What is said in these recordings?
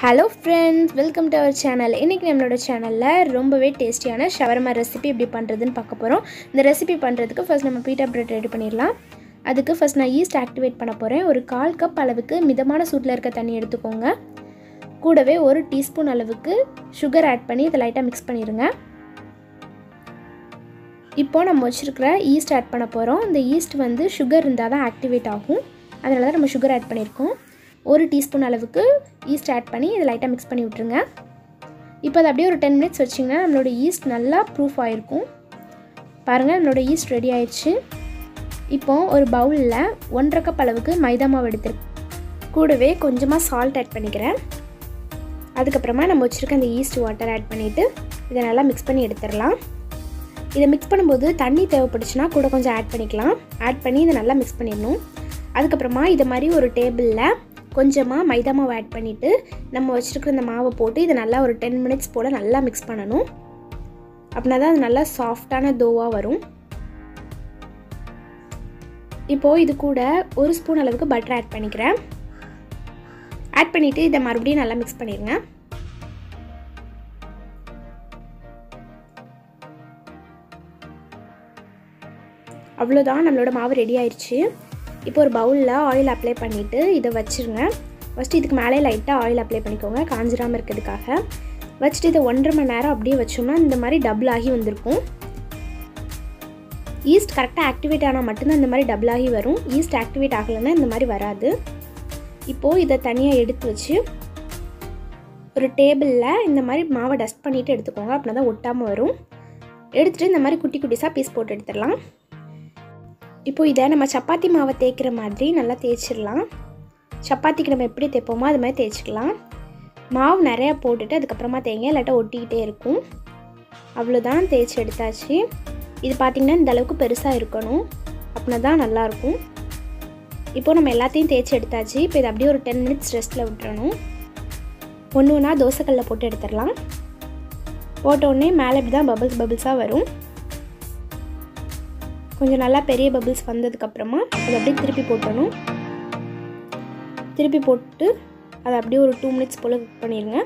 hello friends welcome to our channel இன்றைக்கி நம்மளோட சேனலில் ரொம்பவே டேஸ்டியான ஷவர்மா ரெசிபி எப்படி பண்ணுறதுன்னு பார்க்க போகிறோம் இந்த ரெசிபி பண்ணுறதுக்கு ஃபர்ஸ்ட் நம்ம பீட்டா பிரெட் ரெடி பண்ணிடலாம் அதுக்கு ஃபர்ஸ்ட் நான் ஈஸ்ட் ஆக்டிவேட் பண்ண போகிறேன் ஒரு கால் கப் அளவுக்கு மிதமான சூட்டில் இருக்க தண்ணி எடுத்துக்கோங்க கூடவே ஒரு டீஸ்பூன் அளவுக்கு சுகர் ஆட் பண்ணி இதை லைட்டாக மிக்ஸ் பண்ணிடுங்க இப்போ நம்ம வச்சுருக்கிற ஈஸ்ட் ஆட் பண்ண போகிறோம் இந்த ஈஸ்ட் வந்து சுகர் இருந்தால் தான் ஆக்டிவேட் ஆகும் அதனால தான் நம்ம சுகர் ஆட் பண்ணியிருக்கோம் ஒரு டீஸ்பூன் அளவுக்கு ஈஸ்ட் ஆட் பண்ணி இதை லைட்டாக மிக்ஸ் பண்ணி விட்ருங்க இப்போ அது அப்படியே ஒரு டென் மினிட்ஸ் வச்சிங்கன்னா நம்மளோட ஈஸ்ட் நல்லா ப்ரூஃப் ஆகிருக்கும் பாருங்கள் நம்மளோட ஈஸ்ட் ரெடி ஆயிடுச்சு இப்போ ஒரு பவுலில் ஒன்றரை கப் அளவுக்கு மைதா மாவு எடுத்துருக்கு கூடவே கொஞ்சமாக சால்ட் ஆட் பண்ணிக்கிறேன் அதுக்கப்புறமா நம்ம வச்சுருக்க அந்த ஈஸ்ட் வாட்டர் ஆட் பண்ணிவிட்டு இதை நல்லா மிக்ஸ் பண்ணி எடுத்துடலாம் இதை மிக்ஸ் பண்ணும்போது தண்ணி தேவைப்படுச்சுன்னா கூட கொஞ்சம் ஆட் பண்ணிக்கலாம் ஆட் பண்ணி இதை நல்லா மிக்ஸ் பண்ணிடணும் அதுக்கப்புறமா இது மாதிரி ஒரு டேபிளில் கொஞ்சமாக மைதா மாவு ஆட் பண்ணிவிட்டு நம்ம வச்சுருக்கிற இந்த மாவை போட்டு இதை நல்லா ஒரு டென் மினிட்ஸ் போல் நல்லா மிக்ஸ் பண்ணணும் அப்படின்னா தான் அது நல்லா சாஃப்டான தோவாக வரும் இப்போது இது கூட ஒரு ஸ்பூன் அளவுக்கு பட்டர் ஆட் பண்ணிக்கிறேன் ஆட் பண்ணிவிட்டு இதை மறுபடியும் நல்லா மிக்ஸ் பண்ணிடுங்க அவ்வளோதான் நம்மளோட மாவு ரெடி ஆயிடுச்சு இப்போ ஒரு பவுலில் ஆயில் அப்ளை பண்ணிவிட்டு இதை வச்சுருங்க ஃபஸ்ட்டு இதுக்கு மேலே லைட்டாக ஆயில் அப்ளை பண்ணிக்கோங்க காஞ்சிராமல் இருக்கிறதுக்காக வச்சுட்டு இதை ஒன்றரை மணி நேரம் அப்படியே வச்சோம்னா இந்த மாதிரி டபுள் ஆகி வந்திருக்கும் ஈஸ்ட் கரெக்டாக ஆக்டிவேட் ஆனால் மட்டும்தான் இந்த மாதிரி டபுள் ஆகி வரும் ஈஸ்ட் ஆக்டிவேட் ஆகலைன்னா இந்த மாதிரி வராது இப்போது இதை தனியாக எடுத்து வச்சு ஒரு டேபிளில் இந்த மாதிரி மாவை டஸ்ட் பண்ணிவிட்டு எடுத்துக்கோங்க அப்படின்னா தான் ஒட்டாமல் வரும் எடுத்துகிட்டு இந்த மாதிரி குட்டி குட்டிஸாக பீஸ் போட்டு எடுத்துடலாம் இப்போது இதை நம்ம சப்பாத்தி மாவை தேய்க்கிற மாதிரி நல்லா தேய்ச்சிடலாம் சப்பாத்திக்கு நம்ம எப்படி தேய்ப்போமோ அது மாதிரி தேய்ச்சிக்கலாம் மாவு நிறையா போட்டுட்டு அதுக்கப்புறமா தேங்க இல்லாட்டா ஒட்டிக்கிட்டே இருக்கும் அவ்வளோதான் தேய்ச்சி எடுத்தாச்சு இது பார்த்திங்கன்னா இந்த அளவுக்கு பெருசாக இருக்கணும் அப்படின்னா தான் நல்லாயிருக்கும் இப்போது நம்ம எல்லாத்தையும் தேய்ச்சி எடுத்தாச்சு இப்போ இது அப்படியே ஒரு டென் மினிட்ஸ் ரெஸ்ட்டில் விட்டுறணும் ஒன்று ஒன்றா தோசைக்கல்லில் போட்டு எடுத்துடலாம் போட்ட உடனே மேலே இப்படி தான் பபிள்ஸ் பபிள்ஸாக வரும் கொஞ்சம் நல்லா பெரிய பபிள்ஸ் வந்ததுக்கப்புறமா அதை அப்படியே திருப்பி போட்டணும் திருப்பி போட்டு அதை அப்படியே ஒரு டூ மினிட்ஸ் போல் குக் பண்ணிடுங்க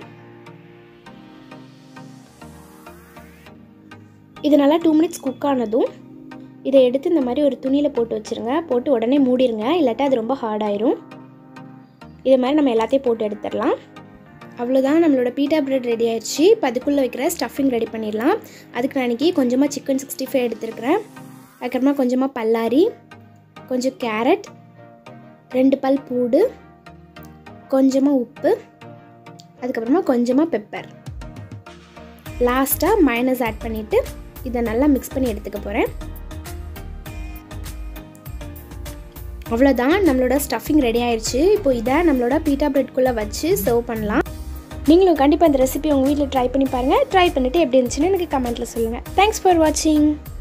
இது நல்லா டூ மினிட்ஸ் குக் ஆனதும் இதை எடுத்து இந்த மாதிரி ஒரு துணியில் போட்டு வச்சுருங்க போட்டு உடனே மூடிடுங்க இல்லாட்டா அது ரொம்ப ஹார்டாயிரும் இது மாதிரி நம்ம எல்லாத்தையும் போட்டு எடுத்துடலாம் அவ்வளோதான் நம்மளோட பீட்டா பிரெட் ரெடி ஆயிடுச்சு இப்போ அதுக்குள்ளே வைக்கிற ஸ்டஃபிங் ரெடி பண்ணிடலாம் அதுக்கு நான் இன்றைக்கி கொஞ்சமாக சிக்கன் சிக்ஸ்டி ஃபைவ் எடுத்துருக்கிறேன் அதுக்கப்புறமா கொஞ்சமாக பல்லாரி கொஞ்சம் கேரட் ரெண்டு பல் பூடு கொஞ்சமாக உப்பு அதுக்கப்புறமா கொஞ்சமாக பெப்பர் லாஸ்ட்டாக மைனஸ் ஆட் பண்ணிவிட்டு இதை நல்லா மிக்ஸ் பண்ணி எடுத்துக்க போகிறேன் அவ்வளோதான் நம்மளோட ஸ்டஃபிங் ரெடி ஆயிடுச்சு இப்போ இதை நம்மளோட பீட்டா பிரெட்குள்ளே வச்சு சர்வ் பண்ணலாம் நீங்களும் கண்டிப்பாக இந்த ரெசிபி உங்கள் வீட்டில் ட்ரை பண்ணி பாருங்கள் ட்ரை பண்ணிவிட்டு எப்படி இருந்துச்சுன்னு எனக்கு கமெண்ட்டில் சொல்லுங்கள் தேங்க்ஸ் ஃபார் வாட்சிங்